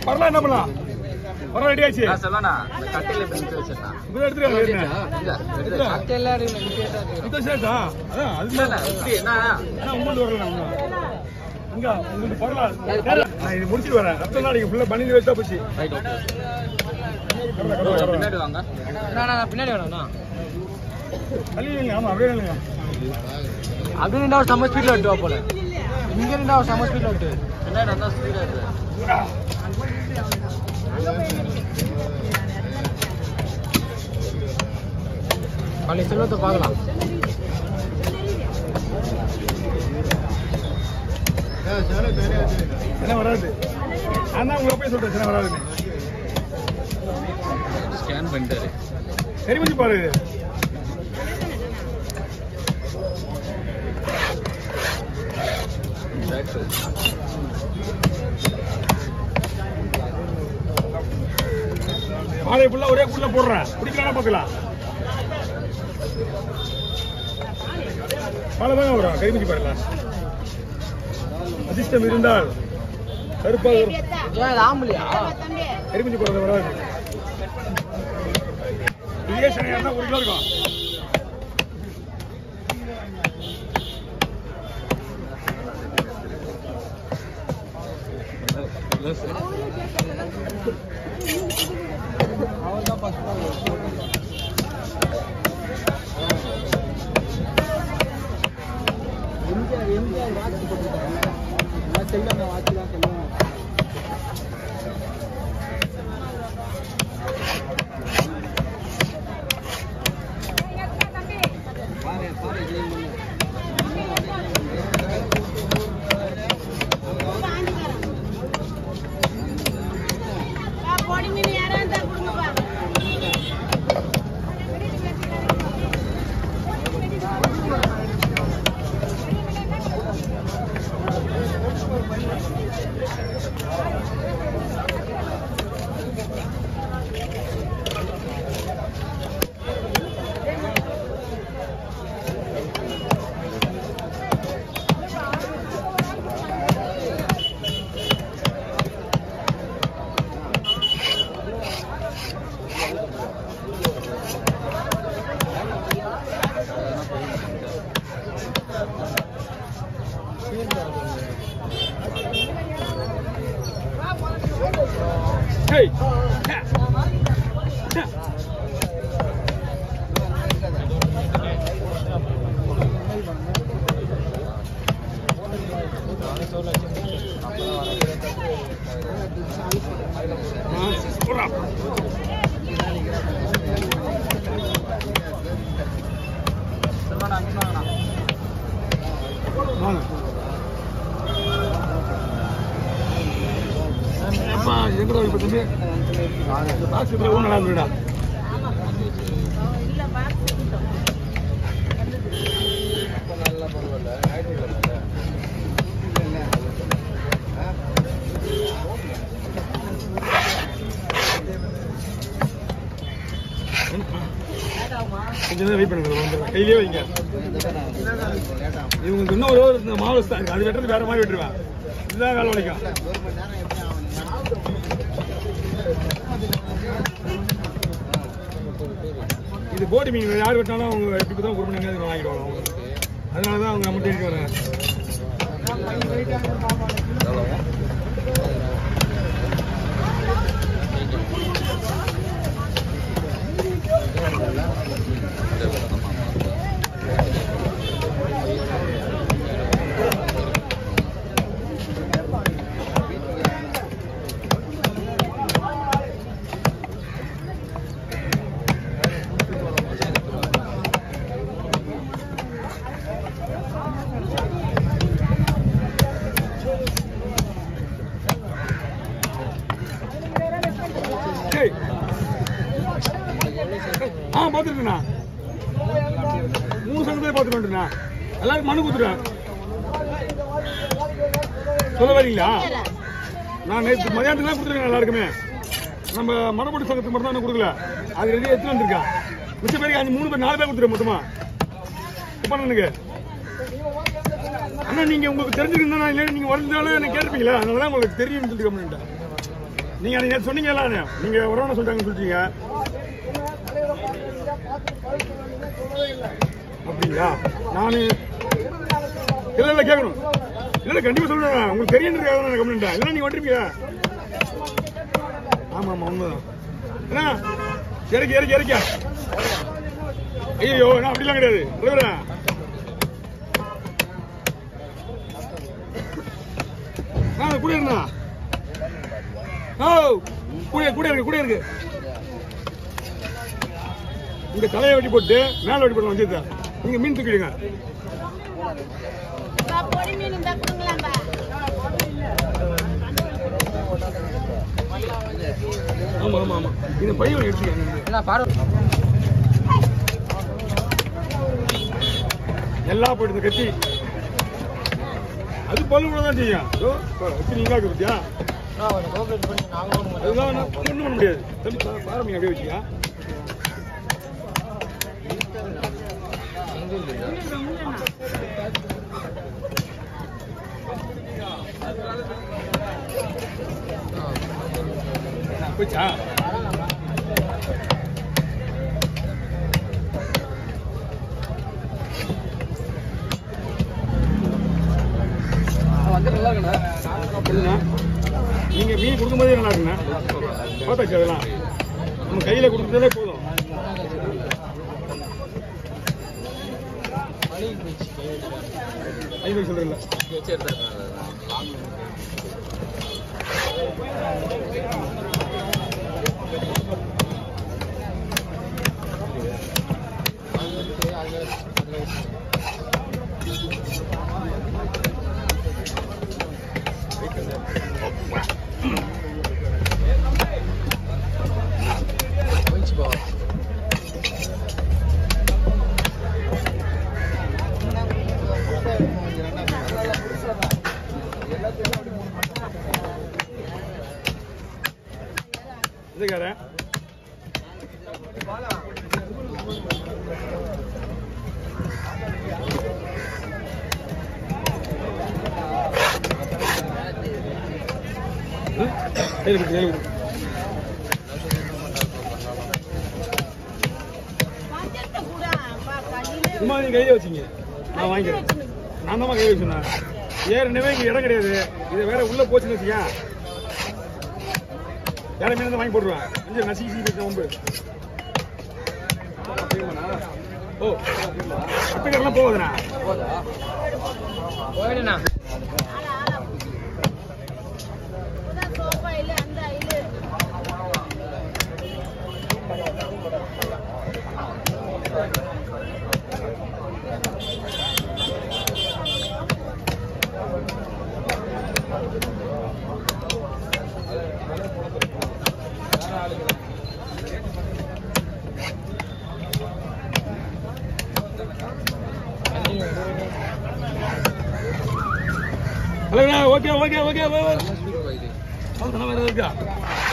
பரலாம் என்ன பண்ணலாம் பரவாயில்ல ரெடி ஆச்சு நான் சொல்லணா இந்த கட்டையில இப்ப நிக்க வச்சிருந்தான் இப்போ எடுத்துருக்காங்க இல்ல எடுத்து கட்டையில அடிக்கல நிக்கேட்டா இந்த சேட்டா அதான் அதுக்கு இல்ல இப்படி என்ன ஆனா உங்களுக்கு வரல நான் இன்னும். இங்க உங்களுக்கு பரலாம் நான் இது முடிச்சிட்டு வரேன் ரத்தம் நாளைக்கு ஃபுல்லா பண்ணி வச்சா போச்சு ரைட் ஓகே கடலை, கடலை, கடலை. பின்னாடி வாங்க நான் பின்னாடி வேணும்ண்ணா தள்ளி வைங்க, ஆமா அப்படியே இல்லைங்க அப்படி நின்றா ஒரு செம்ம ஸ்பீட்ல விட்டுவா போல இங்க நின்றா ஒரு செம்ம ஸ்பீட்ல விட்டு பின்னாடி வந்தா ஸ்பீடா இருக்கு நாளைக்கு செல்வத்தை பார்க்கலாம் என்ன வராது நான் தான் உங்களை போய் சொல்றேன் என்ன வராதுன்னு ஸ்கேன் பண்ணிட்டாரு சரி பண்ணி பாரு பேக் சைடு வாழை ஃபுல்லா ஒரே குள்ள போடுறேன் பிடிக்கலாம் பார்க்கலாம் வாழை தாங்க வரும் கை மிஞ்சி பாருல அதிர்ஷ்டம் இருந்தால் கருப்பாக வரும் ஏன் இது ஆம்பளையா எரிமிஞ்சு போறது வராது இதே சனையா இருந்தா ஒரு கிலோ இருக்கும் அவன் தான் எம்ஜிஆர் எம்ஜிஆர் வாட்ச் போட்டுருக்காங்க நான் செல்வம் வாட்ச் தான் செல்வம் பாரு பாரு ஜெயமணி பொடி மீன் யாரா இருந்தா கொடுங்கப்பா ஹேய் போடுறா சொல்லணா அங்கே வாங்கண்ணா வாங்க அப்பா எங்கடா இப்ப தம்பி ஆஸ்பத்திரி ஊர் நல்லா இருந்துடா இல்ல பாக்ஸ் கொஞ்சம் நேரம் வெயிட் பண்ணுங்க வந்துடுறேன். கையிலேயே வைங்க இவங்களுக்கு இன்னும் ஒரு இந்த மாவு தான் இருக்கு அது வெட்டுறது வேற மாதிரி வெட்டுருவேன் இதுதான் வேலை வலிக்கும் இது போடி மீன் யார் வெட்டினாலும் அவங்க எப்படி தான் ஒரு மணி நேரம் வாங்கிடுவாங்க அவங்க அதனால தான் அவங்க நம்மகிட்ட இருக்க வராங்க டேய். ஆ பார்த்துருக்கேண்ணா மூணு சங்கத்தை பார்த்துட்டு வந்துட்டேண்ணா எல்லாருக்கும் மனு கொடுத்துட்டேன் சொல்ல வரீங்களா நான் நேற்று மதியானத்துக்கு தான் கொடுத்துருக்கேன் எல்லாருக்குமே நம்ம மரப்படி சங்கத்துக்கு மட்டும் தான் இன்னும் கொடுக்கல அது ரெடியாக எடுத்து வந்திருக்கேன் மிச்ச பேருக்கு அஞ்சு மூணு பேர் நாலு பேர் கொடுத்துருக்கேன் மொத்தமா பண்ணனுங்க அண்ணா நீங்க உங்களுக்கு தெரிஞ்சிருந்தா நான் இல்லை நீங்க வந்தாலும் எனக்கு கேட்பீங்களா அதனால தான் உங்களுக்கு தெரியும்னு சொல்லிட்டு கம்மிட்டேன் நீங்க நீங்க சொன்னீங்கல்ல நீங்க உறவன சொல்றாங்கன்னு சொல்றீங்க அப்படிங்களா நானு இல்ல இல்ல கேட்கணும் இல்ல இல்ல கண்டிப்பா சொல்றேன் உங்களுக்கு தெரியுன்றதுக்காக நான் கம்ப்ளைண்ட் இல்ல நீங்க வந்துருப்பீங்க ஆமா ஆமா உண்மைதான் என்ன இறக்கி இறக்கி இறக்கி ஐயோ நான் அப்படிலாம் கிடையாது டிரைவரா நான் கூட இருந்தா ஓ கூட கூட இருக்கு கூட இருக்கு இங்க தலையை வெட்டி போட்டு மேல வெட்டி போட்டு வச்சிருந்தா நீங்க மீன் தூக்கிடுங்க பா, பொடி மீன் இருந்தா கொடுங்களாம்பா ஆமா ஆமா ஆமா இந்த பையன் எடுத்துக்கங்க என்ன பாரு எல்லாம் போயிட்டு இந்த கத்தி அது பல்லு கூட தான் செய்யும் இதோ, பாரு, வச்சு நீங்க ஆக்கி பத்தியா கோஆபரேட் பண்ணி நாங்களும் அதெல்லாம் ஒண்ணும் ஒண்ணும் பண்ண முடியாது தம்பி பா- பாருங்க அப்படியே வச்சியா போச்சா வந்து நல்லா இருக்குண்ணா இல்லைண்ணா நீங்க மீன் கொடுக்கும்போதே நல்லா இருக்குண்ணா பார்த்தாச்சு அதெல்லாம் நம்ம கையில கொடுத்ததே போதும் ஐநூறு சொல்றேன் வச்சு எடுத்துருக்காங்க போயிடுச்சு பா இதுக்காரன் கையில் கொடுத்து கையில் கொடுத்து மஞ்சத்தை கூட பா, கல்லிலே சும்மா நீங்க கையில வச்சீங்க நான் வாங்கிக்கிறேன் நான் தான் கை வச்சுனேன் ஏற்கனவே இங்க இடம் கிடையாது இது வேற உள்ள போச்சுன்னு வச்சுக்க வேற மீன் தான் வாங்கி போட்டுருவேன் கொஞ்சம் நசி சீ வச்ச வம்பு ஓ அத்தைக்கரெல்லாம் போகுதுண்ணா போதா போயிடுண்ணா ஆளா, ஆளா. இதான் சோப்பா இல்ல, அந்த இல்ல. ஹலோண்ணா ஓகே ஓகே ஓகே ஸ்பீட் போயிடுது அவ்வளோ இருக்கா